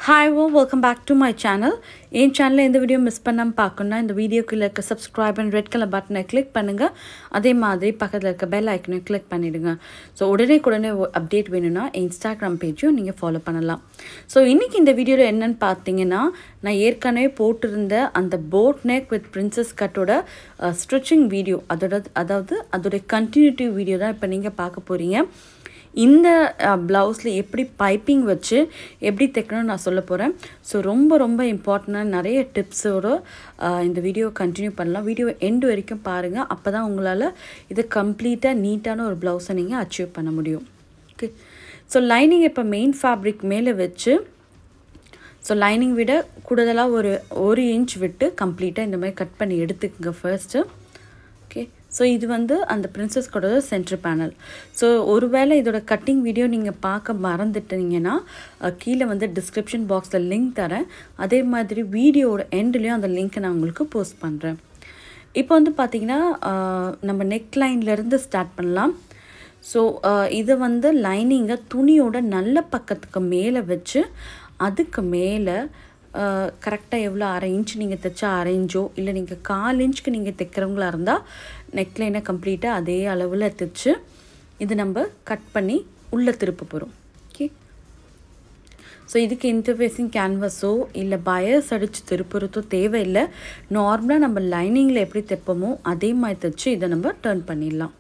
Hi ஓ welcome back to my channel என் சேனலில் எந்த வீடியோ மிஸ் பண்ணாமல் பார்க்கணுன்னா இந்த வீடியோக்குள்ள இருக்க சப்ஸ்கிரைப் அண்ட் ரெட் கலர் பட்டனை கிளிக் பண்ணுங்கள் அதே மாதிரி பக்கத்தில் இருக்க பெல் ஐக்கனை கிளிக் பண்ணிவிடுங்க ஸோ உடனே உடனே அப்டேட் வேணும்னா இன்ஸ்டாகிராம் பேஜையும் நீங்கள் ஃபாலோ பண்ணலாம் ஸோ இன்றைக்கி இந்த வீடியோவில் என்னென்னு பார்த்தீங்கன்னா நான் ஏற்கனவே போட்டிருந்த அந்த போட் நெக் வித் பிரின்சஸ் கட்டோட ஸ்ட்ரிச்சிங் வீடியோ அதோட அதாவது அதோட கண்டினியூட்டி வீடியோ தான் இப்போ நீங்கள் பார்க்க போகிறீங்க இந்த ப்ளவுஸில் எப்படி பைப்பிங் வச்சு எப்படி தைக்கணும்னு நான் சொல்ல போகிறேன் ஸோ ரொம்ப ரொம்ப இம்பார்ட்டண்டான நிறைய டிப்ஸோடு இந்த வீடியோ கண்டினியூ பண்ணலாம் வீடியோ எண்டு வரைக்கும் பாருங்கள் அப்போ தான் உங்களால் இதை கம்ப்ளீட்டாக நீட்டான ஒரு ப்ளவுஸை நீங்கள் அச்சீவ் பண்ண முடியும் ஓகே ஸோ லைனிங் இப்போ மெயின் ஃபேப்ரிக் மேலே வச்சு ஸோ லைனிங் விட கூடுதலாக ஒரு ஒரு இன்ச் விட்டு கம்ப்ளீட்டாக இந்த மாதிரி கட் பண்ணி எடுத்துக்கோங்க ஃபர்ஸ்ட்டு ஓகே ஸோ இது வந்து அந்த பிரின்சஸ் கூட சென்டர் பேனல் ஸோ ஒருவேளை இதோட கட்டிங் வீடியோ நீங்கள் பார்க்க மறந்துட்டீங்கன்னா கீழே வந்து டிஸ்கிரிப்ஷன் பாக்ஸில் லிங்க் தரேன் அதே மாதிரி வீடியோவோட எண்ட்லேயும் அந்த லிங்க்கை நான் உங்களுக்கு போஸ்ட் பண்ணுறேன் இப்போ வந்து பார்த்திங்கன்னா நம்ம நெக் லைன்லேருந்து ஸ்டார்ட் பண்ணலாம் ஸோ இதை வந்து லைனிங்கை துணியோட நல்ல பக்கத்துக்கு மேலே வச்சு அதுக்கு மேலே கரெக்டாக எவ்வளோ அரை இன்ச் நீங்கள் தைச்சா அரை இன்ச்சோ இல்லை நீங்கள் கால் இன்ச்சுக்கு நீங்கள் தைக்கிறவங்களா இருந்தால் நெக்லைனை கம்ப்ளீட்டாக அதே அளவில் தைச்சு இது நம்ம கட் பண்ணி உள்ளே திருப்ப போகிறோம் ஓகே ஸோ இதுக்கு இன்டர்ஃபேஸிங் கேன்வஸோ இல்லை பயர்ஸ் அடித்து திருப்புறதோ தேவையில்லை நார்மலாக நம்ம லைனிங்கில் எப்படி தைப்போமோ அதே மாதிரி தைச்சு இதை நம்ம டேர்ன் பண்ணிடலாம்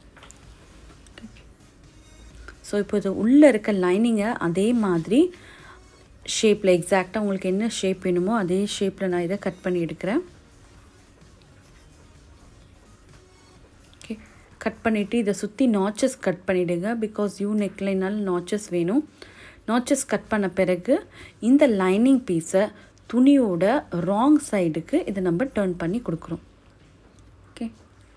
ஸோ இப்போ இது உள்ளே இருக்க லைனிங்கை அதே மாதிரி ஷேப்பில் எக்ஸாக்டாக உங்களுக்கு என்ன ஷேப் வேணுமோ அதே ஷேப்பில் நான் இதை கட் பண்ணி எடுக்கிறேன் ஓகே கட் பண்ணிவிட்டு இதை சுற்றி நாச்சஸ் கட் பண்ணிவிடுங்க பிகாஸ் யூ நெக்லைனால் நாச்சஸ் வேணும் நாச்சஸ் கட் பண்ண பிறகு இந்த லைனிங் பீஸை துணியோட ராங் சைடுக்கு இதை நம்ம டேர்ன் பண்ணி கொடுக்குறோம் ஓகே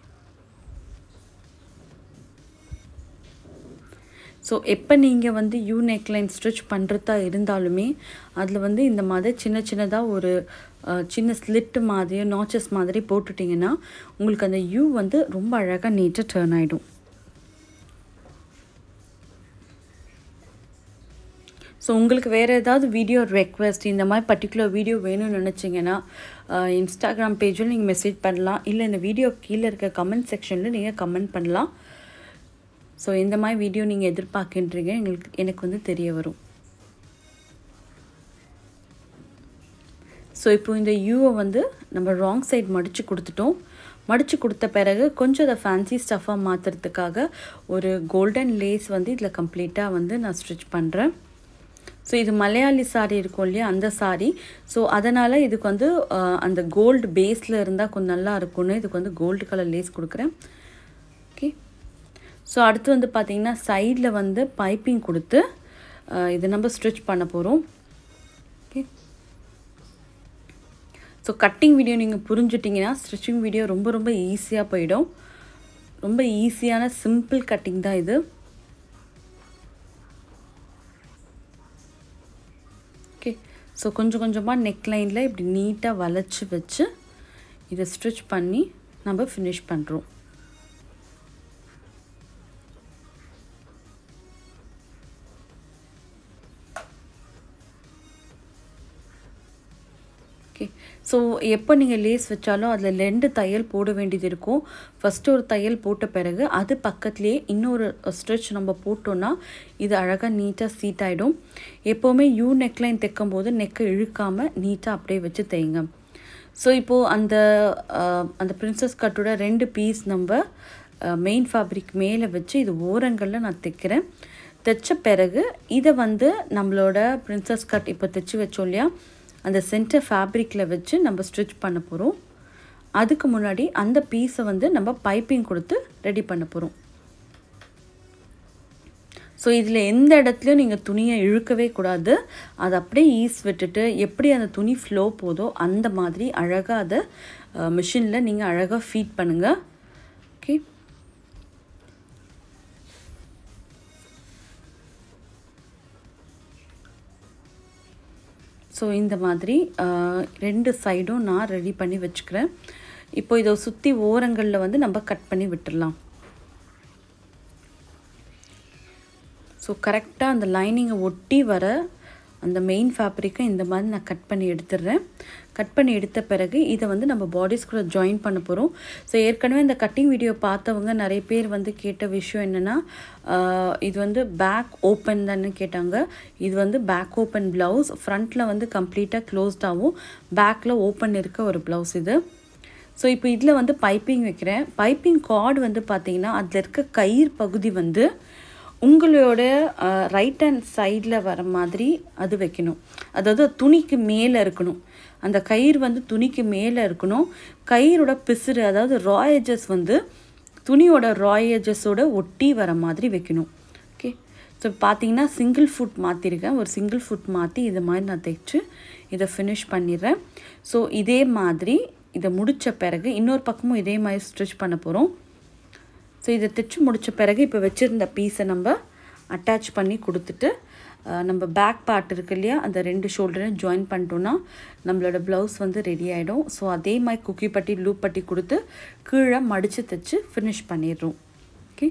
ஸோ எப்போ நீங்கள் வந்து யூ நெக்லைன் ஸ்டிச் பண்ணுறதா இருந்தாலுமே அதில் வந்து இந்த மாதிரி சின்ன சின்னதாக ஒரு சின்ன ஸ்லிட்டு மாதிரி நாச்சஸ் மாதிரி போட்டுட்டிங்கன்னா உங்களுக்கு அந்த யூ வந்து ரொம்ப அழகாக நீட்டாக டேர்ன் ஆகிடும் ஸோ உங்களுக்கு வேறு ஏதாவது வீடியோ ரெக்வெஸ்ட் இந்த மாதிரி பர்டிகுலர் வீடியோ வேணும்னு நினச்சிங்கன்னா இன்ஸ்டாகிராம் பேஜில் நீங்கள் மெசேஜ் பண்ணலாம் இல்லை இந்த வீடியோ கீழே இருக்க கமெண்ட் செக்ஷனில் நீங்கள் கமெண்ட் பண்ணலாம் ஸோ இந்த மாதிரி வீடியோ நீங்கள் எதிர்பார்க்கின்றீங்க எங்களுக்கு எனக்கு வந்து தெரிய வரும் ஸோ இப்போ இந்த யூவை வந்து நம்ம ராங் சைட் மடித்து கொடுத்துட்டோம் மடித்து கொடுத்த பிறகு கொஞ்சம் அதை ஃபேன்சி ஸ்டஃபாக மாற்றுறதுக்காக ஒரு கோல்டன் லேஸ் வந்து இதில் கம்ப்ளீட்டாக வந்து நான் ஸ்டிச் பண்ணுறேன் ஸோ இது மலையாளி சாரி இருக்கும் இல்லையா அந்த சாரி ஸோ அதனால் இதுக்கு வந்து அந்த கோல்டு பேஸில் இருந்தால் கொஞ்சம் நல்லா இருக்கும்னு இதுக்கு வந்து கோல்டு கலர் லேஸ் கொடுக்குறேன் ஓகே ஸோ அடுத்து வந்து பார்த்திங்கன்னா சைடில் வந்து பைப்பிங் கொடுத்து இது நம்ம ஸ்டிச் பண்ண போகிறோம் ஓகே ஸோ கட்டிங் வீடியோ நீங்கள் புரிஞ்சுட்டிங்கன்னா ஸ்டிச்சிங் வீடியோ ரொம்ப ரொம்ப ஈஸியாக போயிடும் ரொம்ப ஈஸியான சிம்பிள் கட்டிங் தான் இது ஓகே ஸோ கொஞ்சம் கொஞ்சமாக நெக் லைனில் இப்படி நீட்டாக வளைச்சி வச்சு இதை ஸ்டிச் பண்ணி நம்ம ஃபினிஷ் பண்ணுறோம் ஓகே ஸோ எப்போ நீங்கள் லேஸ் வச்சாலும் அதில் ரெண்டு தையல் போட வேண்டியது இருக்கும் ஃபஸ்ட்டு ஒரு தையல் போட்ட பிறகு அது பக்கத்துலேயே இன்னொரு ஸ்ட்ரெச் நம்ம போட்டோன்னா இது அழகாக நீட்டாக சீட் ஆகிடும் எப்போவுமே யூ நெக்லைன் தைக்கும் போது நெக்கை இழுக்காமல் நீட்டாக அப்படியே வச்சு தைங்க ஸோ இப்போது அந்த அந்த பிரின்சஸ் கட்டோட ரெண்டு பீஸ் நம்ம மெயின் ஃபேப்ரிக் மேலே வச்சு இது ஓரங்களில் நான் தைக்கிறேன் தைச்ச பிறகு இதை வந்து நம்மளோட பிரின்சஸ் கட் இப்போ தைச்சி வச்சோம் இல்லையா அந்த சென்டர் ஃபேப்ரிக்கில் வச்சு நம்ம ஸ்டிச் பண்ண போகிறோம் அதுக்கு முன்னாடி அந்த பீஸை வந்து நம்ம பைப்பிங் கொடுத்து ரெடி பண்ண போகிறோம் ஸோ இதில் எந்த இடத்துலையும் நீங்கள் துணியை இழுக்கவே கூடாது அதை அப்படியே ஈஸ் விட்டுட்டு எப்படி அந்த துணி ஃப்ளோ போதோ அந்த மாதிரி அழகாக அதை மிஷினில் நீங்கள் அழகாக ஃபீட் பண்ணுங்கள் ஓகே ஸோ இந்த மாதிரி ரெண்டு சைடும் நான் ரெடி பண்ணி வச்சுக்கிறேன் இப்போ இதை சுற்றி ஓரங்களில் வந்து நம்ம கட் பண்ணி விட்டுடலாம் ஸோ கரெக்டாக அந்த லைனிங்கை ஒட்டி வர அந்த மெயின் ஃபேப்ரிக்கை இந்த மாதிரி நான் கட் பண்ணி எடுத்துடுறேன் கட் பண்ணி எடுத்த பிறகு இதை வந்து நம்ம பாடிஸ் கூட ஜாயின் பண்ண போகிறோம் ஸோ ஏற்கனவே இந்த கட்டிங் வீடியோ பார்த்தவங்க நிறைய பேர் வந்து கேட்ட விஷயம் என்னென்னா இது வந்து பேக் ஓப்பன் தானே கேட்டாங்க இது வந்து பேக் ஓப்பன் ப்ளவுஸ் ஃப்ரண்ட்டில் வந்து கம்ப்ளீட்டாக க்ளோஸ்டாகவும் பேக்கில் ஓப்பன் இருக்க ஒரு ப்ளவுஸ் இது ஸோ இப்போ இதில் வந்து பைப்பிங் வைக்கிறேன் பைப்பிங் கார்டு வந்து பார்த்தீங்கன்னா அதில் இருக்க கயிறு பகுதி வந்து உங்களோட ரைட் ஹேண்ட் சைடில் வர மாதிரி அது வைக்கணும் அதாவது துணிக்கு மேலே இருக்கணும் அந்த கயிறு வந்து துணிக்கு மேலே இருக்கணும் கயிறோட பிசுறு அதாவது ராயேஜஸ் வந்து துணியோட ராயேஜஸோட ஒட்டி வர மாதிரி வைக்கணும் ஓகே ஸோ பார்த்தீங்கன்னா சிங்கிள் ஃபுட் மாற்றிருக்கேன் ஒரு சிங்கிள் ஃபுட் மாற்றி இது மாதிரி நான் தைச்சு இதை ஃபினிஷ் பண்ணிடுறேன் ஸோ இதே மாதிரி இதை முடித்த பிறகு இன்னொரு பக்கமும் இதே மாதிரி ஸ்டிச் பண்ண போகிறோம் ஸோ இதை தைச்சு முடித்த பிறகு இப்போ வச்சுருந்த பீஸை நம்ம அட்டாச் பண்ணி கொடுத்துட்டு நம்ம பேக் பார்ட் இருக்கு இல்லையா அந்த ரெண்டு ஷோல்டரையும் ஜாயின் பண்ணிட்டோன்னா நம்மளோட ப்ளவுஸ் வந்து ரெடி ஆகிடும் ஸோ அதே மாதிரி குக்கி பட்டி லூப் பட்டி கொடுத்து கீழே மடித்து தைச்சு ஃபினிஷ் பண்ணிடுறோம் ஓகே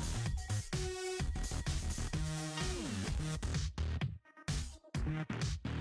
Thank you.